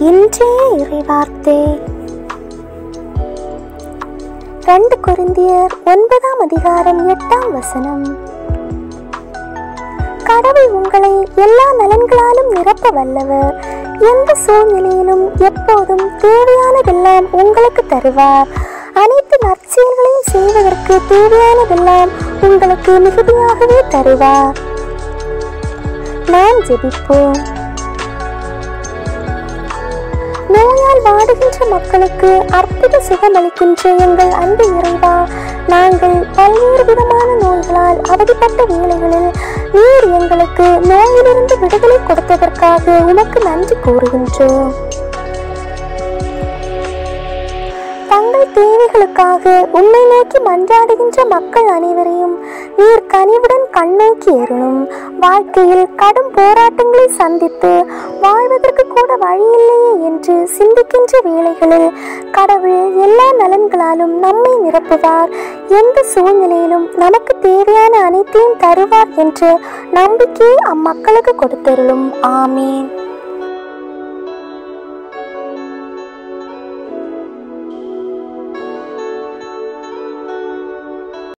இன்றைய இறைவார்த்தை ரெண்டு கொரிந்தியர் ஒன்பதாம் அதிகாரம் எட்டாம் வசனம் கடவுள் உங்களை எல்லா நலன்களாலும் நிரப்ப வல்லவர் எந்த சூழ்நிலையிலும் எப்போதும் தேவையானதெல்லாம் உங்களுக்கு தருவார் அனைத்து நற்செயல்களையும் செய்வதற்கு தேவையானதெல்லாம் உங்களுக்கு மிகுதியாகவே தருவார் நாம் ஜெபிப்போம் நோயால் வாடுகின்ற மக்களுக்கு அற்புத சுகமளிக்கின்ற எங்கள் அன்பு இறைவா நாங்கள் பல்வேறு விதமான நோய்களால் அவதிப்பட்ட வேளைகளில் நீர் எங்களுக்கு நோயிலிருந்து விடுதலை கொடுத்ததற்காக உமக்கு நன்றி கூறுகின்றோம் தங்கள் தேவைகளுக்காக உம்மை நோக்கி மன்றாடுகின்ற மக்கள் அனைவரையும் நீர் கனிவுடன் கண்ணோக்கி ஏறணும் வாழ்க்கையில் கடும் போராட்டங்களை சந்தித்து வாழ்வதற்கு கூட வழியில்லையே என்று சிந்திக்கின்ற வேளைகளில் கடவுள் எல்லா நலன்களாலும் நம்மை நிரப்புவார் எந்த சூழ்நிலையிலும் நமக்கு தேவையான அனைத்தையும் தருவார் என்ற நம்பிக்கையை அம்மக்களுக்கு கொடுத்தருளும் ஆமேன்